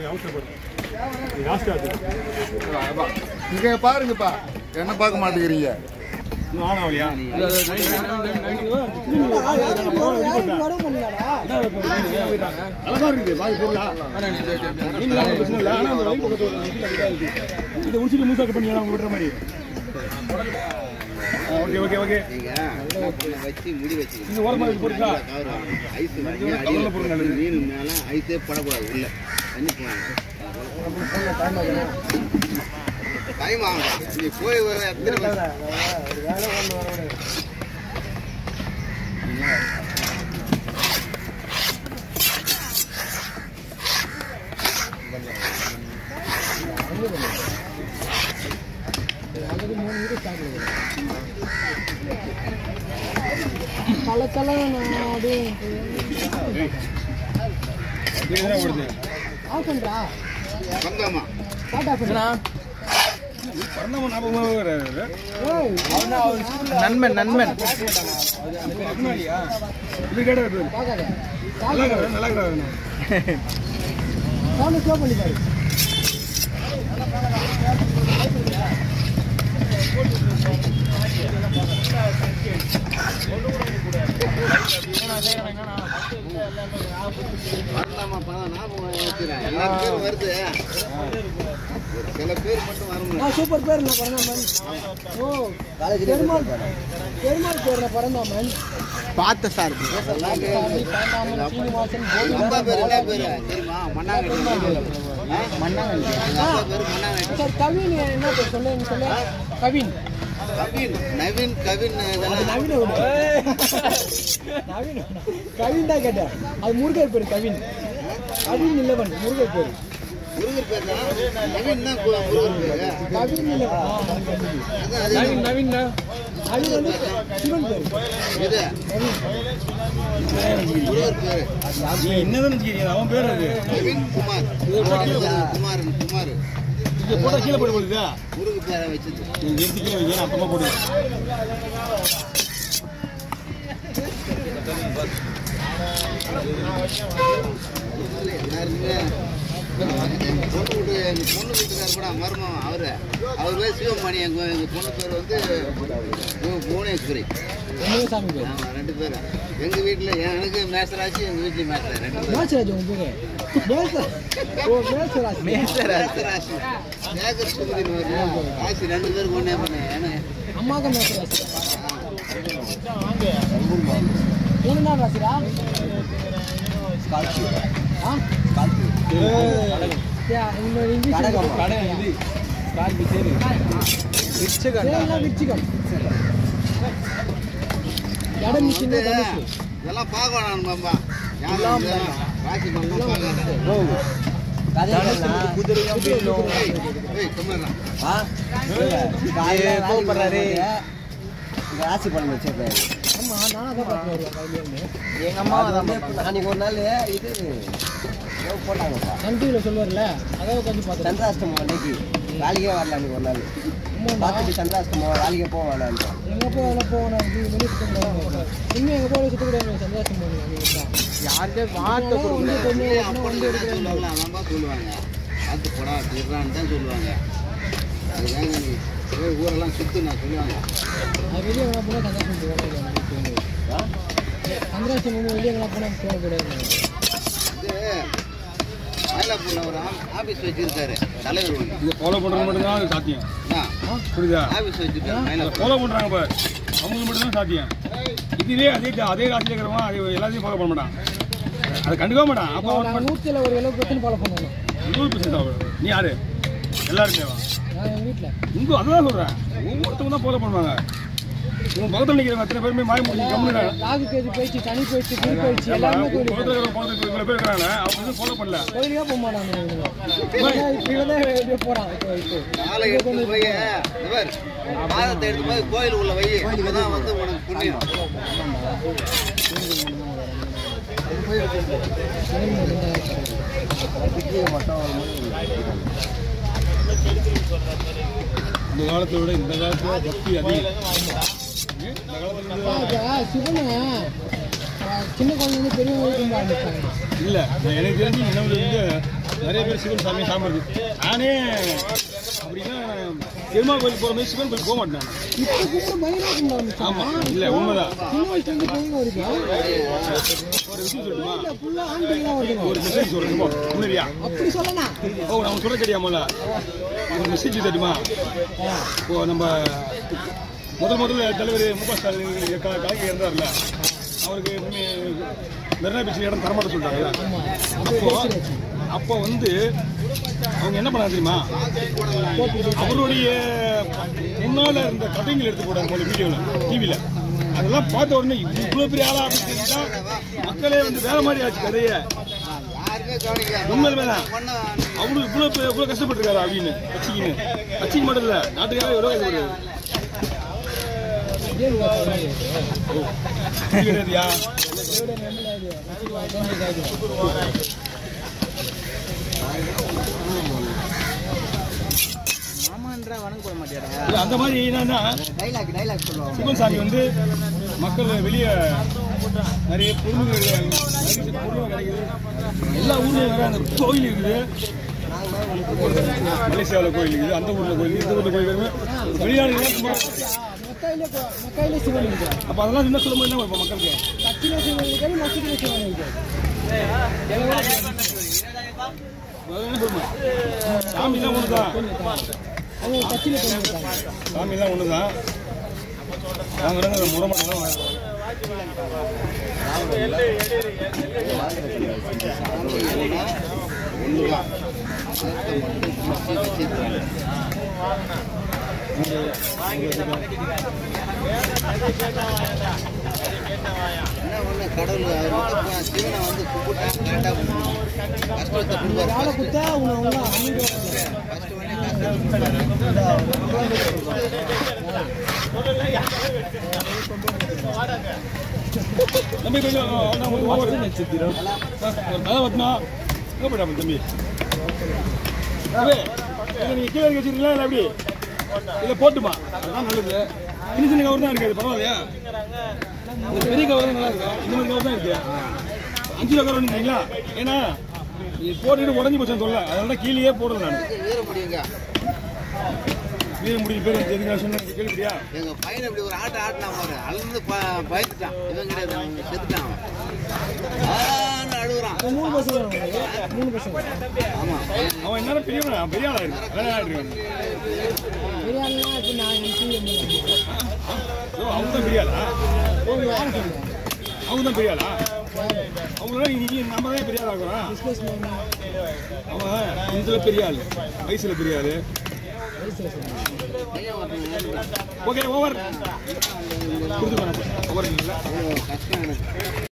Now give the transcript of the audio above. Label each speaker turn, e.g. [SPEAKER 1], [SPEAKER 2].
[SPEAKER 1] இங்க பாருங்கப்பா என்ன பார்க்க மாட்டேங்கிறீங்க
[SPEAKER 2] இதை உச்சிட்டு முழுசா கட் பண்ணி அவங்க விடுற மாதிரி ஓகே ஓகே ஓகே
[SPEAKER 3] நீங்க வச்சு முடி வச்சு
[SPEAKER 2] இது ஓரமா இருக்கு போடுறா
[SPEAKER 3] ஐஸ் வாங்கி அடியில் மீன் மேல ஐஸே படக்கூடாது உள்ள தண்ணி போவாங்க டைம் ஆகும் நீ போய் வர எத்தனை பேர் வந்தோமா
[SPEAKER 2] நண்பன் நண்பன் இது கேட்ட நல்லா இருக்கிற நல்லா இருக்கிற
[SPEAKER 3] வரலாமா பணம் ஞாபகம் வச்சுக்கிறேன் எல்லா பேரும் வருது ஒரு சில பேர் மட்டும் வர முடியும்
[SPEAKER 4] சூப்பர் பேர் நான் பரந்தாமன் ஓ பெருமாள் பெருமாள் பேர்ல பரந்தாமன்
[SPEAKER 2] பார்த்த சார்
[SPEAKER 3] அதெல்லாம் பேரு.
[SPEAKER 4] பரந்தாமன் சீனிவாசன்
[SPEAKER 3] எங்க அப்பா பேர் என்ன பேரு தெரியுமா மண்ணாங்கட்டி மண்ணாங்கட்டி எங்க அப்பா பேரு மண்ணாங்கட்டி
[SPEAKER 4] சார் கவின் என்ன பேர் சொல்லுங்க சொல்ல கவின்
[SPEAKER 3] கவின் நவீன் கவின் இதெல்லாம்
[SPEAKER 4] நவீன விடு. நவீன் கவின் தான் கேட்டேன் அது முருகர் பேர் கவின் கவின் இல்லவன் முருகர் பேர்
[SPEAKER 3] முருகர் பேர் தான் நவீன் தான் கு- முருகர் பேரு
[SPEAKER 4] கவின் இல்லவன்
[SPEAKER 3] அதான் அது
[SPEAKER 4] நவீன் நவீன் நவீன் வந்து சிவன் பேர்
[SPEAKER 3] இது முருகர் பேரு
[SPEAKER 2] என்னதான் அவன் பேர் அது
[SPEAKER 3] நவீன் குமார் குமார் குமார்
[SPEAKER 2] இது போட்டா கீழே போட்டு போடுதா
[SPEAKER 3] முருகர் பேரை வச்சது
[SPEAKER 2] எடுத்து கீழே வைக்க அப்புறமா போடுவேன்
[SPEAKER 3] எல்லாருமே எங்க பொண்ணு வீட்டு எங்க பொண்ணு வீட்டுக்கார் கூட மருமம் அவரு அவர் பேர் சிவமணி எங்க எங்க பொண்ணு பேர் வந்து புவ- புவனேஸ்வரி
[SPEAKER 4] சாமி பேர்
[SPEAKER 3] ஆமா ரெண்டு பேரும் எங்க வீட்டுல எனக்கு மேசராசி எங்க வீட்லயும் மேசரா ரெண்டு பேரும்
[SPEAKER 4] மேட்ச்ராஜ் உங்க பேரு மேட்ச் ஓ மேட்ச்ராஜ்
[SPEAKER 3] மேசராசி சேகர் சுமதினு வரும் ராசி ரெண்டு பேருக்கு ஒண்ணே பண்ணேன் எனக்கு
[SPEAKER 4] அம்மாக்கு மேட்ச்ராஜ் மூணு நாள் ராசிரா ஆ யா, இன்னொரு இங்கிலீஷ் சேலம் விருச்சிகம் இடம்
[SPEAKER 3] வந்து
[SPEAKER 4] சின்ன தனுசு
[SPEAKER 3] இதெல்லாம் பார்க்கணும் மாமா யாரும் இதெல்லாம் ராசி பண்ணலாம் பார்க்கணும் ஏய் குமாரா
[SPEAKER 5] ராசி பலன் வச்சிருக்காரு
[SPEAKER 4] ஆமா நானும் அதான் பார்த்து வருவேன் கையிலேருந்து
[SPEAKER 5] எங்க அம்மா அன்னைக்கு ஒரு நாள் இது ஏதோ போட்டாங்கப்பா
[SPEAKER 4] சன் டிவியில் சொல்லுவார்ல அதான் உட்காந்து பார்த்தேன்
[SPEAKER 5] சந்திராஷ்டமம் அன்னைக்கு வேலைக்கே வரல அன்னைக்கு ஒரு நாள் பார்த்துட்டு சந்திராஷ்டமம் வேலைக்கே போக வேணான்ட்டு
[SPEAKER 4] எங்கே போய் அதில் போகணும் இது வெளியே சுத்த முடியாது இன்னும் எங்கே போய் சுத்த கூடாது சந்தோஷம் பண்ணுங்க யாருக்கே வார்த்தை கொடுக்கல
[SPEAKER 3] அப்படியே அப்படி தான் சொல்லுவாங்களா அதான்பா சொல்லுவாங்க பார்த்து போடா திருடான்னு தான் சொல்லுவாங்க அதுதாங்க நீ போய் ஊரெல்லாம் சுத்து நான் சொல்லுவாங்க
[SPEAKER 4] அது வெளியே எங்கே போனால் சந்தோஷம் போகணும் சந்திராஷ்டம் வந்து வெளியே எங்கே போனால் போகக்கூடாது
[SPEAKER 3] இது மயிலாப்பூர்ல ஒரு ஆபீஸ் வச்சிருக்காரு தலைவர் ஒன்று
[SPEAKER 2] இதை ஃபாலோ பண்றது மட்டும்தான் அது சாத்தியம் புரியுதா
[SPEAKER 3] ஆபீஸ் வச்சிருக்காரு மயிலாப்பூர்
[SPEAKER 2] ஃபாலோ பண்றாங்க பாரு அவங்களுக்கு மட்டும்தான் சாத்தியம் இதுவே அதே அதே ராசியில் இருக்கிறவன் அது எல்லாத்தையும் ஃபாலோ பண்ண மாட்டான் அதை கண்டுக்க மாட்டான் அப்போ அவன்
[SPEAKER 4] நாங்கள் நூற்றில் ஒரு எழுபது பர்சன்ட் ஃபாலோ பண்ணணும்
[SPEAKER 2] நூறு பர்சன்ட் ஆகும் நீ யாரு எல்லாருமே வா
[SPEAKER 4] நான் எங்கள் வீட்டில்
[SPEAKER 2] இங்கே அதுதான் சொல்கிறேன் ஒவ்வொருத்தவங்க தான் ஃபாலோ பண்ணுவாங்க உன் பக்கத்தில் நிற்கிறவங்க அத்தனை பேருமே மாறி முடிஞ்சு கம்முன்னு
[SPEAKER 4] ராகு கேது பயிற்சி தனி பயிற்சி குரு பயிற்சி எல்லாமே கோயில்
[SPEAKER 2] பக்கத்தில் இருக்கிற பக்கத்தில் இவ்வளோ பேர் இருக்கிறாங்க அவங்க வந்து ஃபாலோ பண்ணல
[SPEAKER 4] கோயிலுக்கே போக மாட்டாங்க இவங்க இவன் தான் எப்படியோ போகிறான் இப்போ இப்போ
[SPEAKER 3] காலை எடுத்து போய் இவர் பாதத்தை எடுத்து போய் கோயில் உள்ள வை அப்பதான் வந்து உனக்கு புண்ணியம்
[SPEAKER 2] அந்த காலத்தை விட இந்த காலத்துல பக்தி அதிகம் இந்த காலத்துல இருந்து
[SPEAKER 4] ஆ, சிவனை ஆ, சின்ன குழந்தைங்க பெரியவங்க கும்பிட ஆரம்பிச்சாங்க
[SPEAKER 2] இல்லை எனக்கு தெரிஞ்சு நினைவுல இருந்து நிறைய பேர் சிவன் சாமி சாமி நானே அப்படின்னா பெருமாள் கோயிலுக்கு போகிற மாதிரி சிவன் கோயில் போக மாட்டேன் நான்.
[SPEAKER 4] இப்போ கூட பயமா இருந்தா
[SPEAKER 2] ஆமா இல்லை உண்மைதான்
[SPEAKER 4] சின்ன வயசுல இருந்து பயமா இருக்கு
[SPEAKER 2] ஒரு விஷயம் சொல்லட்டுமா
[SPEAKER 4] ஃபுல்லா ஆண்கள் தான் வருதுங்க
[SPEAKER 2] ஒரு மெசேஜ் சொல்லணுமா முன்னாடியா
[SPEAKER 4] அப்படி சொல்லலாம்
[SPEAKER 2] ஓ நான் சொல்ல தெரியாமல ஒரு மெசேஜ் தெரியுமா இப்போ நம்ம முதல் முதல்ல தலைவர் மு க ஸ்டாலின் க- கலைஞர் இருந்தார்ல அவருக்கு மெ- மெரினா பீச்சில் இடம் தரமாட்ட சொல்லிட்டாங்கல்ல அப்போ அப்போ வந்து அவங்க என்ன பண்ணாங்க தெரியுமா அவருடைய முன்னால இருந்த கதைகள் எடுத்து போடாங்க போல வீடியோவில் டிவியில் அதெல்லாம் பார்த்த உடனே இவ்வளோ பெரிய ஆளா அப்படின்னு தெரிஞ்சா மக்களே வந்து வேற மாதிரி ஆச்சு கதையை
[SPEAKER 3] யாருமே கவனிக்கல
[SPEAKER 2] உண்மையிலுமே தான்
[SPEAKER 3] பொண்ணு
[SPEAKER 2] அவரு இவ்வளோ பெ- இவ்வளோ கஷ்டப்பட்டிருக்காரு அப்படின்னு கட்சிக்குன்னு கட்சிக்கு மட்டும் இல்லை நாட்டுக்காக எவ்வளோ கஷ்டப்படுறாரு இது கிடையாதுயா
[SPEAKER 5] மாமான்றா வணங்க போட மாட்டியாடா
[SPEAKER 2] இல்ல, அந்த மாதிரி என்னன்னா
[SPEAKER 5] டைலாக் டைலாக் சொல்லுவாங்க
[SPEAKER 2] சிவன் சாமி வந்து மக்கள் வெளியே நிறைய பொருள்கள் நிறைய பொருள் கிடைக்குது எல்லா ஊர்லயும் வேற அந்த கோயில் இருக்குது மலேசியாவில் கோயில் இருக்குது அந்த ஊர்ல கோயில் இருக்குது, இந்த ஊர்ல கோயில் இருக்குது வெளிநாடுகள்
[SPEAKER 4] மக்காயில மக்காயில சிவன் இருக்கு
[SPEAKER 2] அப்போ அதெல்லாம் என்ன சொல்ல முடியும் இப்போ மக்களுக்கு
[SPEAKER 4] கட்சியில சிவன் இருக்கு மசூதியில சிவன் இருக்கு
[SPEAKER 2] அது என்ன பெருமை? சாமிலாம் ஒண்ணுதான்
[SPEAKER 4] அவங்க கட்சியில பண்ணிருக்காங்க
[SPEAKER 2] சாமிலாம் ஒண்ணுதான் நாங்க வந்து அந்த முறை மட்டும் தான்
[SPEAKER 3] ஒண்ணுதான் அதை மட்டும் பிடிச்சி வச்சிருக்காங்க என்ன ஒண்ணு கடவுள் அவர் வந்து ப- சிவனை வந்து கும்பிட்டா கரெக்டா கும்பிடணும். கஷ்டத்தை கொடுப்பாரு
[SPEAKER 4] ஆளை
[SPEAKER 3] first.
[SPEAKER 4] குத்தா உன்னை அவங்க அமைதி
[SPEAKER 3] First உடனே கஷ்டத்தை கொடுப்பாரு.
[SPEAKER 2] தம்பி கொஞ்சம் நான் ஒரு ஓவர் நட்சத்திரம் கதை வட்டினா எங்கே போயிட்டா தம்பி தம்பி இதை நீங்கள் கீழே இறக்கி வச்சிருக்கீங்களா இல்லை எப்படி இதை போட்டுமா அதுதான் நல்லது சின்ன சின்ன கவர் தான் இருக்குது பரவாயில்லையா இந்த பெரிய கவர் தான் நல்லா இருக்கு இந்த மாதிரி கவர் தான் இருக்கு அஞ்சு கிலோ கவர் வந்துங்களா ஏன்னா இது போட்டுக்கிட்டு உடஞ்சி போச்சுன்னு சொல்ல அதனால தான் கீழேயே போடுறேன் நான்
[SPEAKER 3] வீர முடியுங்க
[SPEAKER 2] வீர முடியும் பேர் எதுக்கு நான் சொன்னேன் கேள்விப்படியா
[SPEAKER 3] எங்க பையன் இப்படி ஒரு ஆட்டம் ஆட்டினா பாரு அழுந்து ப- பயந்துட்டான் இவன் கிடையாது அவன் செத்துட்டான் அவன் ஆன்னு அழுகுறான்
[SPEAKER 4] மூணு பசங்க வராங்க. மூணு பசங்க
[SPEAKER 3] ஆமா
[SPEAKER 2] அவன் என்ன பெரியவனா பெரிய ஆளா இருக்கு வேலை ஆயிட்டு
[SPEAKER 4] பெரிய ஆளுலாம் இப்போ நான் எனக்கு
[SPEAKER 2] அவங்க தான் பெரிய ஆளா
[SPEAKER 4] ஒரு யாரும் சொல்லுங்க
[SPEAKER 2] அவங்க தான் பெரிய ஆளா அவங்களாம் நீ நம்ம தான் பெரிய ஆளா இருக்கிறோம்
[SPEAKER 4] பிஸ்னஸ் மேன்
[SPEAKER 2] அவன் இதுல பெரிய ஆள் வயசுல பெரிய ஆளு
[SPEAKER 3] பையன் ஒருத்தன்
[SPEAKER 2] ஓகே ஓவர் கொடுத்து ஓவர் இல்லை
[SPEAKER 3] கஷ்டம் எனக்கு